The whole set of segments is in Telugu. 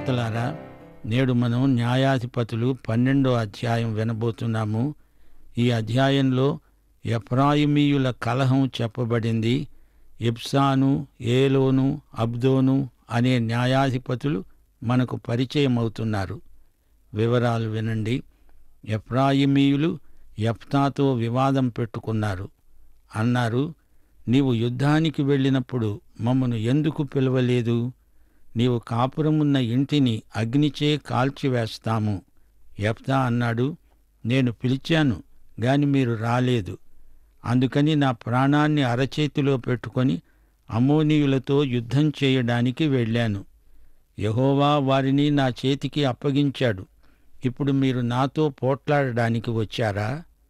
శ్రోతలారా నేడు మనం న్యాయాధిపతులు పన్నెండో అధ్యాయం వినబోతున్నాము ఈ అధ్యాయంలో ఎఫ్రాయిమీయుల కలహం చెప్పబడింది ఇబ్సాను ఏలోను అబ్దోను అనే న్యాయాధిపతులు మనకు పరిచయం అవుతున్నారు వివరాలు వినండి ఎఫ్రాయిమీయులు యఫ్తాతో వివాదం పెట్టుకున్నారు అన్నారు నీవు యుద్ధానికి వెళ్ళినప్పుడు మమ్మను ఎందుకు పిలవలేదు నీవు కాపురమున్న ఇంటిని అగ్నిచే కాల్చివేస్తాము యెఫ్తా అన్నాడు నేను పిలిచాను గాని మీరు రాలేదు అందుకని నా ప్రాణాన్ని అరచేతిలో పెట్టుకొని అమోనీయులతో యుద్ధం చేయడానికి వెళ్ళాను యహోవా వారిని నా చేతికి అప్పగించాడు ఇప్పుడు మీరు నాతో పోట్లాడడానికి వచ్చారా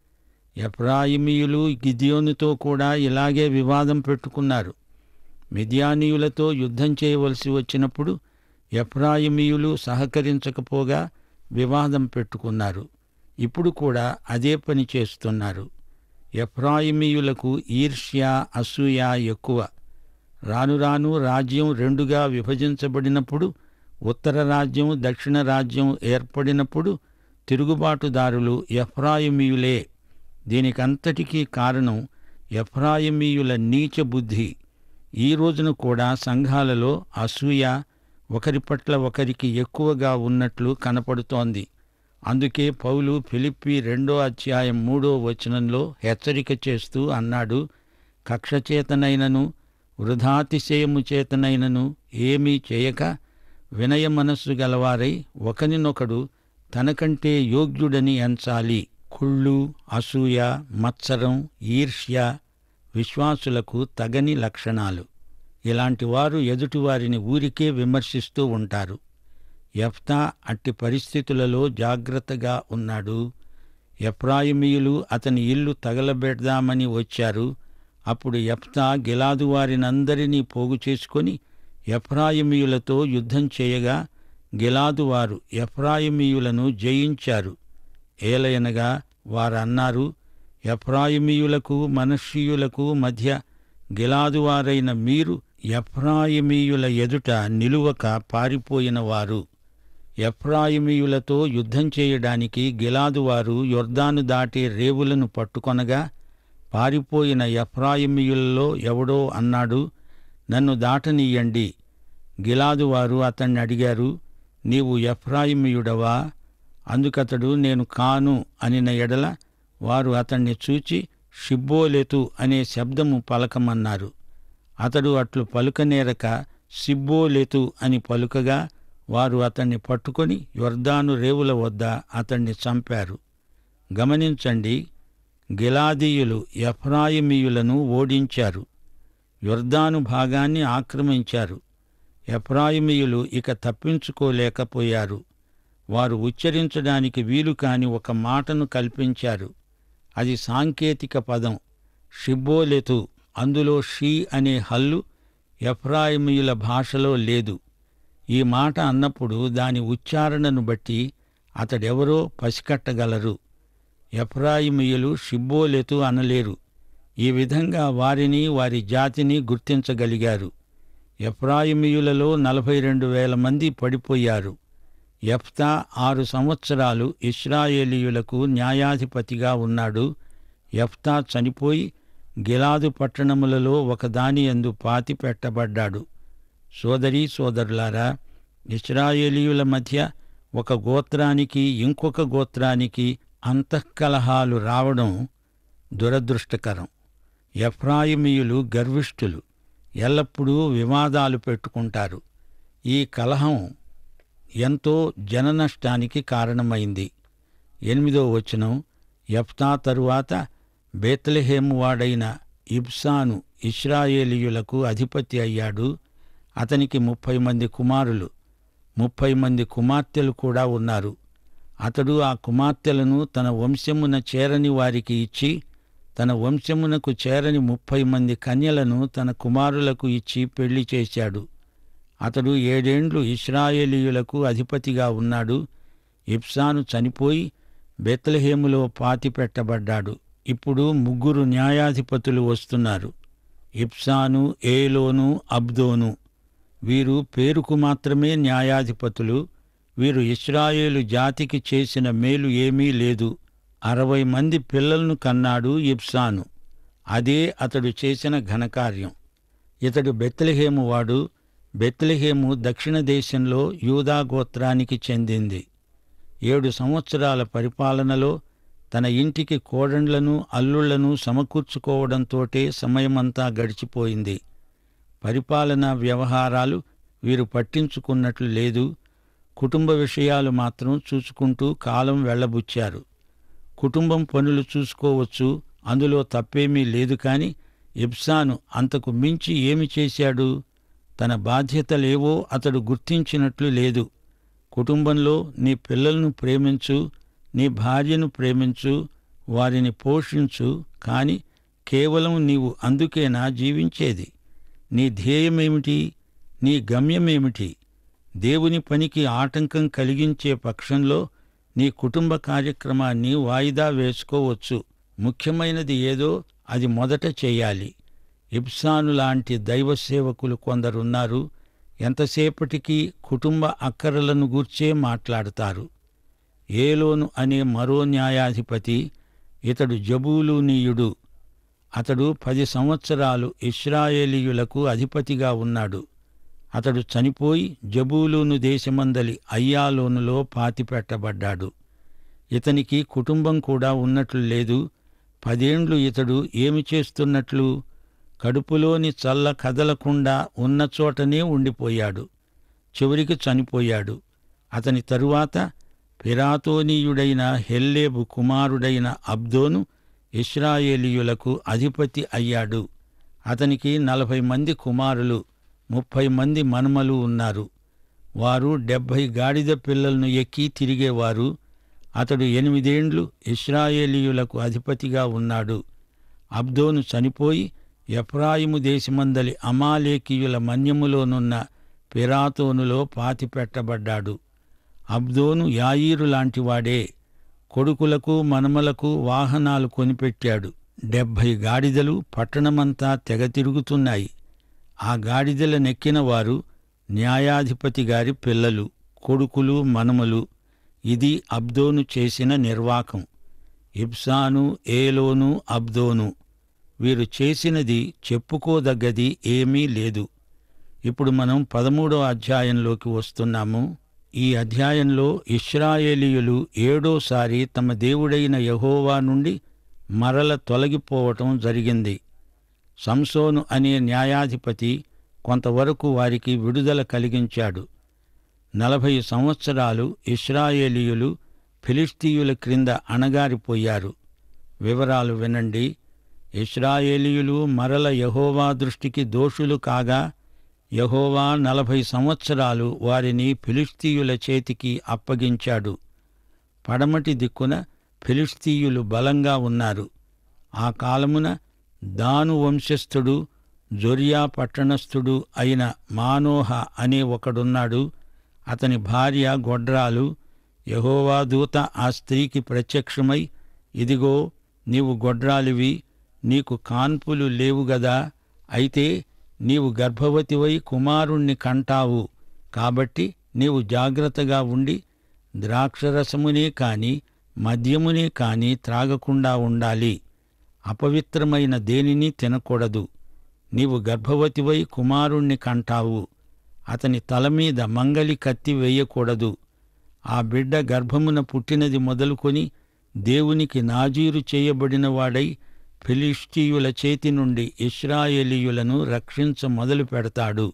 ఎఫ్రాయిమీయులు గిద్యోనుతో కూడా ఇలాగే వివాదం పెట్టుకున్నారు మిద్యానీయులతో యుద్ధం చేయవలసి వచ్చినప్పుడు ఎఫ్రాయిమీయులు సహకరించకపోగా వివాదం పెట్టుకున్నారు ఇప్పుడు కూడా అదే పని చేస్తున్నారు ఎఫ్రాయిమీయులకు ఈర్ష్య అసూయ ఎక్కువ రాను రాను రాజ్యం రెండుగా విభజించబడినప్పుడు ఉత్తర రాజ్యం దక్షిణ రాజ్యం ఏర్పడినప్పుడు తిరుగుబాటుదారులు ఎఫ్రాయిమీయులే దీనికంతటికీ కారణం ఎఫ్రాయిమీయుల నీచ బుద్ధి ఈ రోజున కూడా సంఘాలలో అసూయ ఒకరి పట్ల ఒకరికి ఎక్కువగా ఉన్నట్లు కనపడుతోంది అందుకే పౌలు ఫిలిప్పి రెండో అధ్యాయం మూడో వచనంలో హెచ్చరిక చేస్తూ అన్నాడు కక్షచేతనైనను వృధాతిశయము చేతనైనను ఏమీ చేయక వినయ మనస్సు గలవారై ఒకనినొకడు తనకంటే యోగ్యుడని ఎంచాలి కుళ్ళు అసూయ మత్సరం ఈర్ష్య విశ్వాసులకు తగని లక్షణాలు ఇలాంటి వారు ఎదుటివారిని ఊరికే విమర్శిస్తూ ఉంటారు యఫ్తా అట్టి పరిస్థితులలో జాగ్రత్తగా ఉన్నాడు ఎఫ్రాయిమీయులు అతని ఇల్లు తగలబెడదామని వచ్చారు అప్పుడు యఫ్తా గిలాదు వారినందరినీ పోగు చేసుకొని ఎఫ్రాయిమీయులతో యుద్ధం చేయగా గిలాదు వారు ఎఫ్రాయిమీయులను జయించారు ఏలయనగా వారన్నారు ఎఫ్రాయిమీయులకు మనషీయులకు మధ్య గిలాదువారైన మీరు ఎఫ్రాయిమీయుల ఎదుట నిలువక పారిపోయిన వారు ఎఫ్రాయిమీయులతో యుద్ధం చేయడానికి గిలాదువారు యొర్దాను దాటే రేవులను పట్టుకొనగా పారిపోయిన ఎఫ్రాయిమీయులలో ఎవడో అన్నాడు నన్ను దాటనీయండి గిలాదువారు అతన్ని అడిగారు నీవు ఎఫ్రాయిమీయుడవా అందుకతడు నేను కాను అనిన ఎడల వారు అతన్ని చూచి షిబ్బోలెతు అనే శబ్దము పలకమన్నారు అతడు అట్లు పలుకనేరక సిబ్బోలెతు అని పలుకగా వారు అతన్ని పట్టుకొని యొర్దాను రేవుల వద్ద అతన్ని చంపారు గమనించండి గిలాదీయులు ఎఫ్రాయిమీయులను ఓడించారు యొర్దాను భాగాన్ని ఆక్రమించారు ఎఫ్రాయిమీయులు ఇక తప్పించుకోలేకపోయారు వారు ఉచ్చరించడానికి వీలు కాని ఒక మాటను కల్పించారు అది సాంకేతిక పదం షిబ్బోలెతు అందులో షీ అనే హల్లు ఎఫ్రాయిమీయుల భాషలో లేదు ఈ మాట అన్నప్పుడు దాని ఉచ్చారణను బట్టి అతడెవరో పసికట్టగలరు ఎఫ్రాయిమీయులు షిబ్బోలెతు అనలేరు ఈ విధంగా వారిని వారి జాతిని గుర్తించగలిగారు ఎఫ్రాయిమీయులలో నలభై రెండు వేల మంది పడిపోయారు యఫ్తా ఆరు సంవత్సరాలు ఇస్రాయేలీయులకు న్యాయాధిపతిగా ఉన్నాడు యఫ్తా చనిపోయి గిలాదు పట్టణములలో ఒకదాని యందు పాతి పెట్టబడ్డాడు సోదరీ సోదరులారా ఇస్రాయేలీయుల మధ్య ఒక గోత్రానికి ఇంకొక గోత్రానికి అంతఃకలహాలు రావడం దురదృష్టకరం ఎఫ్రాయిమీయులు గర్విష్ఠులు ఎల్లప్పుడూ వివాదాలు పెట్టుకుంటారు ఈ కలహం ఎంతో జననష్టానికి కారణమైంది ఎనిమిదో వచనం యఫ్తా తరువాత బేత్లెహేము వాడైన ఇబ్సాను ఇస్రాయేలీయులకు అధిపతి అయ్యాడు అతనికి ముప్పై మంది కుమారులు ముప్పై మంది కుమార్తెలు కూడా ఉన్నారు అతడు ఆ కుమార్తెలను తన వంశమున చేరని వారికి ఇచ్చి తన వంశమునకు చేరని ముప్పై మంది కన్యలను తన కుమారులకు ఇచ్చి పెళ్లి చేశాడు అతడు ఏడేండ్లు ఇస్రాయేలీయులకు అధిపతిగా ఉన్నాడు ఇబ్సాను చనిపోయి బెత్లహేములో పాతి పెట్టబడ్డాడు ఇప్పుడు ముగ్గురు న్యాయాధిపతులు వస్తున్నారు ఇబ్సాను ఏలోను అబ్దోను వీరు పేరుకు మాత్రమే న్యాయాధిపతులు వీరు ఇస్రాయేలు జాతికి చేసిన మేలు ఏమీ లేదు అరవై మంది పిల్లలను కన్నాడు ఇబ్సాను అదే అతడు చేసిన ఘనకార్యం ఇతడు బెత్లెహేము వాడు బెత్లెహేము దక్షిణ దేశంలో యూదా గోత్రానికి చెందింది ఏడు సంవత్సరాల పరిపాలనలో తన ఇంటికి కోడండ్లను అల్లుళ్లను సమకూర్చుకోవడంతోటే సమయమంతా గడిచిపోయింది పరిపాలనా వ్యవహారాలు వీరు పట్టించుకున్నట్లు లేదు కుటుంబ విషయాలు మాత్రం చూసుకుంటూ కాలం వెళ్ళబుచ్చారు కుటుంబం పనులు చూసుకోవచ్చు అందులో తప్పేమీ లేదు కాని ఇబ్సాను అంతకు మించి ఏమి చేశాడు తన బాధ్యతలేవో అతడు గుర్తించినట్లు లేదు కుటుంబంలో నీ పిల్లలను ప్రేమించు నీ భార్యను ప్రేమించు వారిని పోషించు కాని కేవలం నీవు అందుకేనా జీవించేది నీ ధ్యేయమేమిటి నీ గమ్యమేమిటి దేవుని పనికి ఆటంకం కలిగించే పక్షంలో నీ కుటుంబ కార్యక్రమాన్ని వాయిదా వేసుకోవచ్చు ముఖ్యమైనది ఏదో అది మొదట చేయాలి ఇబ్సాను లాంటి దైవ సేవకులు కొందరున్నారు ఎంతసేపటికి కుటుంబ అక్కరలను గూర్చే మాట్లాడతారు ఏలోను అనే మరో న్యాయాధిపతి ఇతడు జబూలూనీయుడు అతడు పది సంవత్సరాలు ఇస్రాయేలీయులకు అధిపతిగా ఉన్నాడు అతడు చనిపోయి జబూలూను దేశమందలి అయ్యాలోనులో పాతిపెట్టబడ్డాడు ఇతనికి కుటుంబం కూడా ఉన్నట్లు లేదు పదేండ్లు ఇతడు ఏమి చేస్తున్నట్లు కడుపులోని చల్ల కదలకుండా ఉన్న చోటనే ఉండిపోయాడు చివరికి చనిపోయాడు అతని తరువాత పిరాతోనీయుడైన హెల్లేబు కుమారుడైన అబ్దోను ఇస్రాయేలీయులకు అధిపతి అయ్యాడు అతనికి నలభై మంది కుమారులు ముప్పై మంది మనుమలు ఉన్నారు వారు డెబ్భై గాడిద పిల్లలను ఎక్కి తిరిగేవారు అతడు ఎనిమిదేండ్లు ఇస్రాయేలీయులకు అధిపతిగా ఉన్నాడు అబ్దోను చనిపోయి ఎఫ్రాయిము దేశమందలి అమాలేకీయుల మన్యములోనున్న పిరాతోనులో పాతిపెట్టబడ్డాడు అబ్దోను యాయీరు లాంటివాడే కొడుకులకు మనమలకు వాహనాలు కొనిపెట్టాడు డెబ్భై గాడిదలు పట్టణమంతా తెగ తిరుగుతున్నాయి ఆ గాడిదల నెక్కిన వారు న్యాయాధిపతి గారి పిల్లలు కొడుకులు మనమలు ఇది అబ్దోను చేసిన నిర్వాకం ఇబ్సాను ఏలోను అబ్దోను వీరు చేసినది చెప్పుకోదగ్గది ఏమీ లేదు ఇప్పుడు మనం పదమూడో అధ్యాయంలోకి వస్తున్నాము ఈ అధ్యాయంలో ఇస్రాయేలీయులు ఏడోసారి తమ దేవుడైన యహోవా నుండి మరల తొలగిపోవటం జరిగింది సంసోను అనే న్యాయాధిపతి కొంతవరకు వారికి విడుదల కలిగించాడు నలభై సంవత్సరాలు ఇస్రాయేలీయులు ఫిలిస్తీయుల క్రింద అణగారిపోయారు వివరాలు వినండి ఇస్రాయేలీయులు మరల యహోవా దృష్టికి దోషులు కాగా యహోవా నలభై సంవత్సరాలు వారిని ఫిలిస్తీయుల చేతికి అప్పగించాడు పడమటి దిక్కున ఫిలిస్తీయులు బలంగా ఉన్నారు ఆ కాలమున దాను వంశస్థుడు జొరియా పట్టణస్థుడు అయిన మానోహ అనే ఒకడున్నాడు అతని భార్య గొడ్రాలు యహోవా దూత ఆ స్త్రీకి ప్రత్యక్షమై ఇదిగో నీవు గొడ్రాలివి నీకు కాన్పులు లేవు గదా అయితే నీవు గర్భవతివై కుమారుణ్ణి కంటావు కాబట్టి నీవు జాగ్రత్తగా ఉండి ద్రాక్షరసమునే కాని మద్యమునే కాని త్రాగకుండా ఉండాలి అపవిత్రమైన దేనిని తినకూడదు నీవు గర్భవతివై కుమారుణ్ణి కంటావు అతని తల మీద మంగలి కత్తి వేయకూడదు ఆ బిడ్డ గర్భమున పుట్టినది మొదలుకొని దేవునికి నాజీరు చేయబడినవాడై ఫిలిష్తీయుల చేతి నుండి ఇస్రాయేలీయులను రక్షించ మొదలు పెడతాడు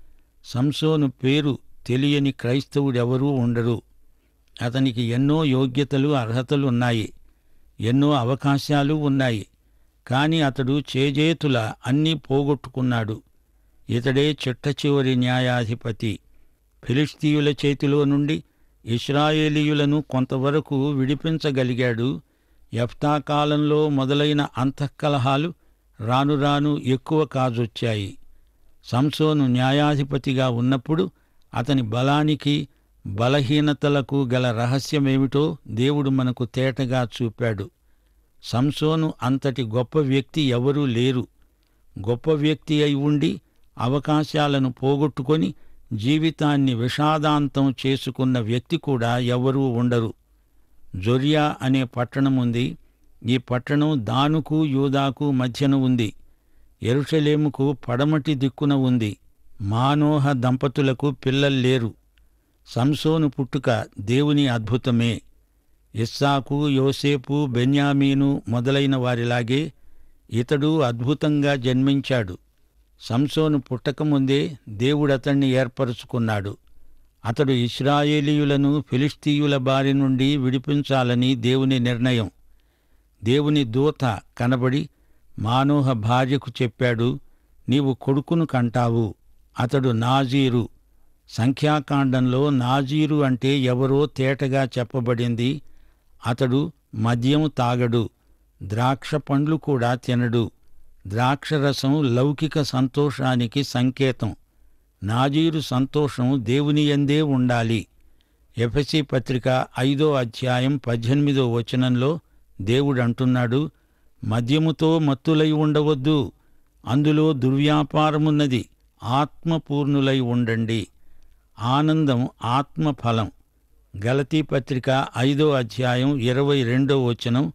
సంసోను పేరు తెలియని క్రైస్తవుడెవరూ ఉండరు అతనికి ఎన్నో యోగ్యతలు అర్హతలు ఉన్నాయి ఎన్నో అవకాశాలు ఉన్నాయి కాని అతడు చేజేతుల అన్నీ పోగొట్టుకున్నాడు ఇతడే చిట్ట చివరి న్యాయాధిపతి ఫిలిస్తీయుల చేతిలో నుండి ఇస్రాయేలీయులను కొంతవరకు విడిపించగలిగాడు యఫ్తా కాలంలో మొదలైన అంతఃకలహాలు రాను రాను ఎక్కువ కాజొచ్చాయి సంసోను న్యాయాధిపతిగా ఉన్నప్పుడు అతని బలానికి బలహీనతలకు గల రహస్యమేమిటో దేవుడు మనకు తేటగా చూపాడు సంసోను అంతటి గొప్ప వ్యక్తి ఎవరూ లేరు గొప్ప వ్యక్తి అయి ఉండి అవకాశాలను పోగొట్టుకొని జీవితాన్ని విషాదాంతం చేసుకున్న వ్యక్తి కూడా ఎవరూ ఉండరు జొరియా అనే పట్టణం ఉంది ఈ పట్టణం దానుకు యూదాకు మధ్యన ఉంది ఎరుషలేముకు పడమటి దిక్కున ఉంది మానోహ దంపతులకు పిల్లల్లేరు సంసోను పుట్టుక దేవుని అద్భుతమే ఇస్సాకు యోసేపు బెన్యామీను మొదలైన వారిలాగే ఇతడు అద్భుతంగా జన్మించాడు సంసోను పుట్టకముందే దేవుడతణ్ణి ఏర్పరచుకున్నాడు అతడు ఇస్రాయేలీయులను ఫిలిస్తీయుల బారి నుండి విడిపించాలని దేవుని నిర్ణయం దేవుని దూత కనబడి మానోహ భార్యకు చెప్పాడు నీవు కొడుకును కంటావు అతడు నాజీరు సంఖ్యాకాండంలో నాజీరు అంటే ఎవరో తేటగా చెప్పబడింది అతడు మద్యము తాగడు ద్రాక్ష పండ్లు కూడా తినడు ద్రాక్షరసం లౌకిక సంతోషానికి సంకేతం నాజీరు సంతోషం దేవుని యందే ఉండాలి ఎఫెసి పత్రిక ఐదో అధ్యాయం పద్దెనిమిదో వచనంలో దేవుడు అంటున్నాడు మద్యముతో మత్తులై ఉండవద్దు అందులో దుర్వ్యాపారమున్నది ఆత్మపూర్ణులై ఉండండి ఆనందం ఆత్మఫలం గలతీ పత్రిక ఐదో అధ్యాయం ఇరవై రెండో వచనం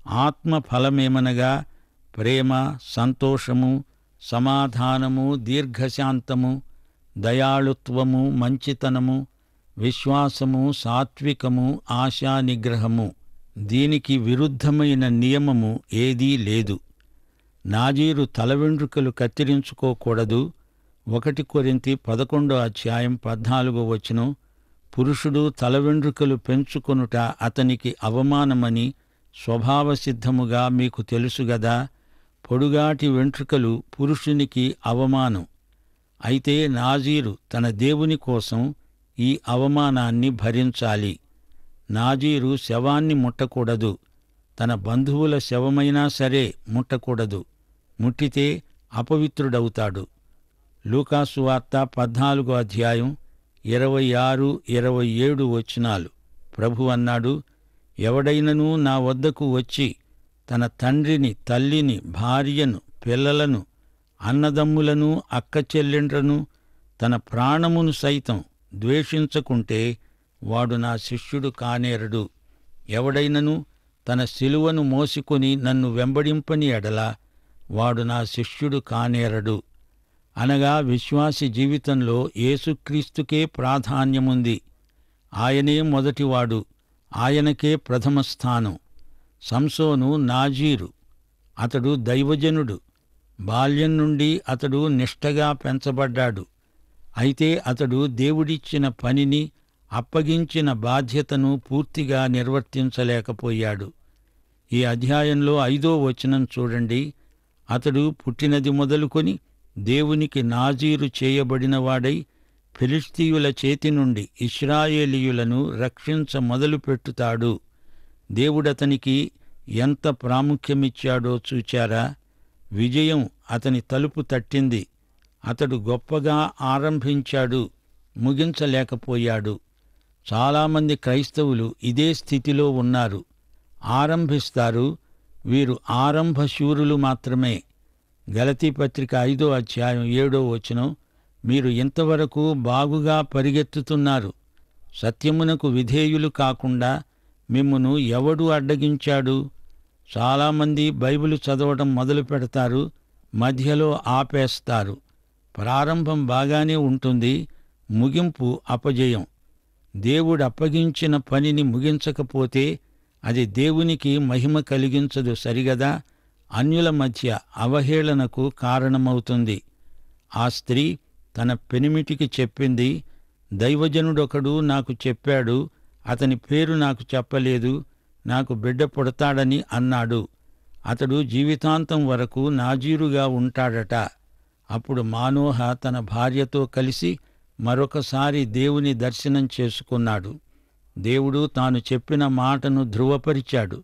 ఆత్మఫలమేమనగా ప్రేమ సంతోషము సమాధానము దీర్ఘశాంతము దయాళుత్వము మంచితనము విశ్వాసము సాత్వికము ఆశా నిగ్రహము దీనికి విరుద్ధమైన నియమము ఏదీ లేదు నాజీరు తల వెంట్రుకలు కత్తిరించుకోకూడదు ఒకటి కొరింతి పదకొండో అధ్యాయం పద్నాలుగో వచనం పురుషుడు తల వెంట్రుకలు పెంచుకొనుట అతనికి అవమానమని స్వభావసిద్ధముగా మీకు తెలుసు గదా పొడుగాటి వెంట్రుకలు పురుషునికి అవమానం అయితే నాజీరు తన దేవుని కోసం ఈ అవమానాన్ని భరించాలి నాజీరు శవాన్ని ముట్టకూడదు తన బంధువుల శవమైనా సరే ముట్టకూడదు ముట్టితే అపవిత్రుడవుతాడు లూకాసు వార్త పద్నాలుగో అధ్యాయం ఇరవై ఆరు ఇరవై ఏడు వచనాలు ప్రభు అన్నాడు ఎవడైనను నా వద్దకు వచ్చి తన తండ్రిని తల్లిని భార్యను పిల్లలను అన్నదమ్ములను అక్క చెల్లెండ్రను తన ప్రాణమును సైతం ద్వేషించకుంటే వాడు నా శిష్యుడు కానేరడు ఎవడైనను తన శిలువను మోసికొని నన్ను వెంబడింపని ఎడల వాడు నా శిష్యుడు కానేరడు అనగా విశ్వాసి జీవితంలో యేసుక్రీస్తుకే ప్రాధాన్యముంది ఆయనే మొదటివాడు ఆయనకే ప్రథమ స్థానం సంసోను నాజీరు అతడు దైవజనుడు బాల్యం నుండి అతడు నిష్టగా పెంచబడ్డాడు అయితే అతడు దేవుడిచ్చిన పనిని అప్పగించిన బాధ్యతను పూర్తిగా నిర్వర్తించలేకపోయాడు ఈ అధ్యాయంలో ఐదో వచనం చూడండి అతడు పుట్టినది మొదలుకొని దేవునికి నాజీరు చేయబడినవాడై ఫిలిస్తీయుల చేతి నుండి ఇస్రాయేలీయులను రక్షించ మొదలుపెట్టుతాడు దేవుడతనికి ఎంత ప్రాముఖ్యమిచ్చాడో చూచారా విజయం అతని తలుపు తట్టింది అతడు గొప్పగా ఆరంభించాడు ముగించలేకపోయాడు చాలామంది క్రైస్తవులు ఇదే స్థితిలో ఉన్నారు ఆరంభిస్తారు వీరు ఆరంభ శూరులు మాత్రమే గలతీ పత్రిక ఐదో అధ్యాయం ఏడో వచనం మీరు ఇంతవరకు బాగుగా పరిగెత్తుతున్నారు సత్యమునకు విధేయులు కాకుండా మిమ్మును ఎవడు అడ్డగించాడు చాలామంది బైబిల్ చదవడం మొదలు పెడతారు మధ్యలో ఆపేస్తారు ప్రారంభం బాగానే ఉంటుంది ముగింపు అపజయం దేవుడు అప్పగించిన పనిని ముగించకపోతే అది దేవునికి మహిమ కలిగించదు సరిగదా అన్యుల మధ్య అవహేళనకు కారణమవుతుంది ఆ స్త్రీ తన పెనిమిటికి చెప్పింది దైవజనుడొకడు నాకు చెప్పాడు అతని పేరు నాకు చెప్పలేదు నాకు బిడ్డ పుడతాడని అన్నాడు అతడు జీవితాంతం వరకు నాజీరుగా ఉంటాడట అప్పుడు మానోహ తన భార్యతో కలిసి మరొకసారి దేవుని దర్శనం చేసుకున్నాడు దేవుడు తాను చెప్పిన మాటను ధృవపరిచాడు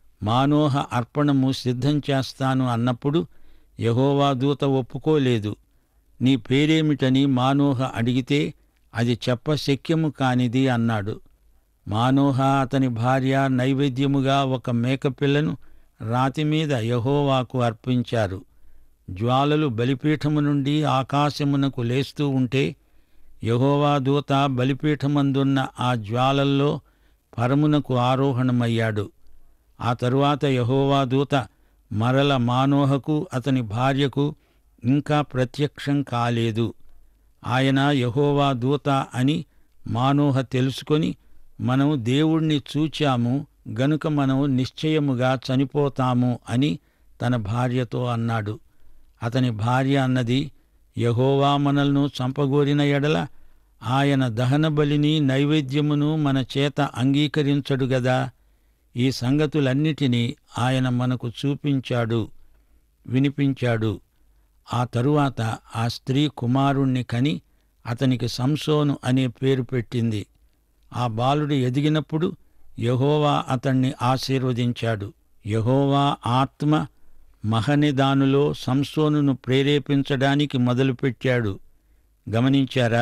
మానోహ అర్పణము సిద్ధం చేస్తాను అన్నప్పుడు యహోవా దూత ఒప్పుకోలేదు నీ పేరేమిటని మానోహ అడిగితే అది చెప్పశక్యము కానిది అన్నాడు మానోహ అతని భార్య నైవేద్యముగా ఒక మేకపిల్లను రాతి మీద యహోవాకు అర్పించారు జ్వాలలు బలిపీఠము నుండి ఆకాశమునకు లేస్తూ ఉంటే యహోవా దూత బలిపీఠమందున్న ఆ జ్వాలల్లో పరమునకు ఆరోహణమయ్యాడు ఆ తరువాత యహోవా దూత మరల మానోహకు అతని భార్యకు ఇంకా ప్రత్యక్షం కాలేదు ఆయన యహోవా దూత అని మానోహ తెలుసుకొని మనం దేవుణ్ణి చూచాము గనుక మనం నిశ్చయముగా చనిపోతాము అని తన భార్యతో అన్నాడు అతని భార్య అన్నది యహోవా మనల్ని చంపగోరిన ఎడల ఆయన దహన బలిని నైవేద్యమును మన చేత అంగీకరించడు గదా ఈ సంగతులన్నిటినీ ఆయన మనకు చూపించాడు వినిపించాడు ఆ తరువాత ఆ స్త్రీ కుమారుణ్ణి కని అతనికి సంసోను అనే పేరు పెట్టింది ఆ బాలుడు ఎదిగినప్పుడు యహోవా అతణ్ణి ఆశీర్వదించాడు యహోవా ఆత్మ మహనిదానులో సంసోనును ప్రేరేపించడానికి మొదలుపెట్టాడు గమనించారా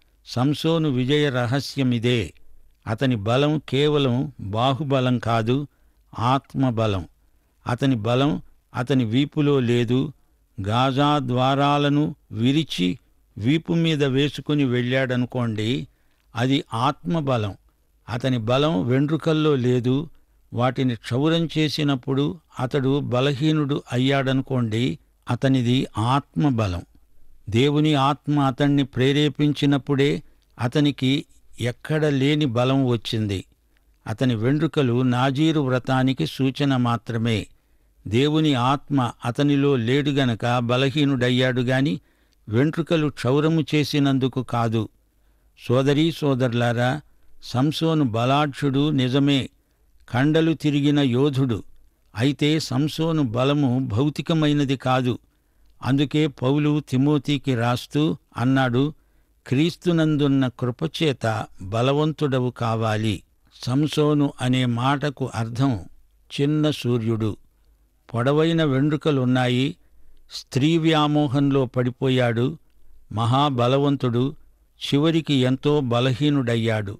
సంసోను విజయ రహస్యమిదే అతని బలం కేవలం బాహుబలం కాదు ఆత్మబలం అతని బలం అతని వీపులో లేదు గాజా ద్వారాలను విరిచి వీపు మీద వేసుకుని వెళ్ళాడనుకోండి అది ఆత్మబలం అతని బలం వెంట్రుకల్లో లేదు వాటిని క్షౌరం చేసినప్పుడు అతడు బలహీనుడు అయ్యాడనుకోండి అతనిది ఆత్మబలం దేవుని ఆత్మ అతన్ని ప్రేరేపించినప్పుడే అతనికి ఎక్కడ లేని బలం వచ్చింది అతని వెండ్రుకలు నాజీరు వ్రతానికి సూచన మాత్రమే దేవుని ఆత్మ అతనిలో లేడు గనక బలహీనుడయ్యాడు గాని వెంట్రుకలు క్షౌరము చేసినందుకు కాదు సోదరీ సోదరులారా సంసోను బలాఢ్యుడు నిజమే కండలు తిరిగిన యోధుడు అయితే సంసోను బలము భౌతికమైనది కాదు అందుకే పౌలు తిమోతికి రాస్తూ అన్నాడు క్రీస్తునందున్న కృపచేత బలవంతుడవు కావాలి సంసోను అనే మాటకు అర్థం చిన్న సూర్యుడు పొడవైన వెండ్రుకలున్నాయి స్త్రీ వ్యామోహంలో పడిపోయాడు మహాబలవంతుడు చివరికి ఎంతో బలహీనుడయ్యాడు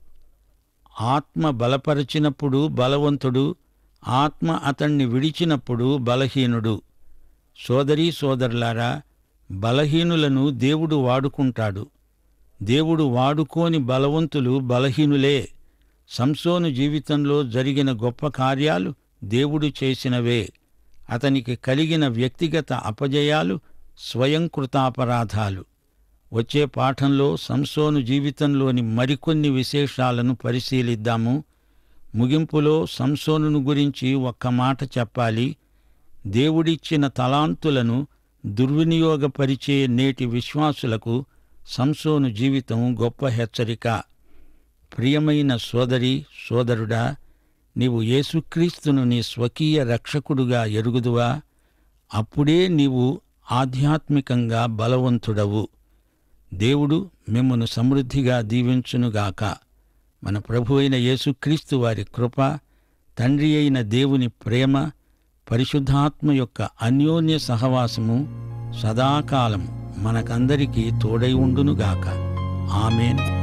ఆత్మ బలపరచినప్పుడు బలవంతుడు ఆత్మ అతణ్ణి విడిచినప్పుడు బలహీనుడు సోదరీ సోదరులారా బలహీనులను దేవుడు వాడుకుంటాడు దేవుడు వాడుకోని బలవంతులు బలహీనులే సంసోను జీవితంలో జరిగిన గొప్ప కార్యాలు దేవుడు చేసినవే అతనికి కలిగిన వ్యక్తిగత అపజయాలు స్వయంకృతాపరాధాలు వచ్చే పాఠంలో సంసోను జీవితంలోని మరికొన్ని విశేషాలను పరిశీలిద్దాము ముగింపులో సంసోనును గురించి ఒక్క మాట చెప్పాలి దేవుడిచ్చిన తలాంతులను దుర్వినియోగపరిచే నేటి విశ్వాసులకు సంసోను జీవితం గొప్ప హెచ్చరిక ప్రియమైన సోదరి సోదరుడా నీవు యేసుక్రీస్తును నీ స్వకీయ రక్షకుడుగా ఎరుగుదువా అప్పుడే నీవు ఆధ్యాత్మికంగా బలవంతుడవు దేవుడు మిమ్మను సమృద్ధిగా దీవించునుగాక మన ప్రభు అయిన యేసుక్రీస్తు వారి కృప తండ్రి అయిన దేవుని ప్రేమ పరిశుద్ధాత్మ యొక్క అన్యోన్య సహవాసము సదాకాలం మనకందరికీ తోడై ఉండునుగాక ఆమెన్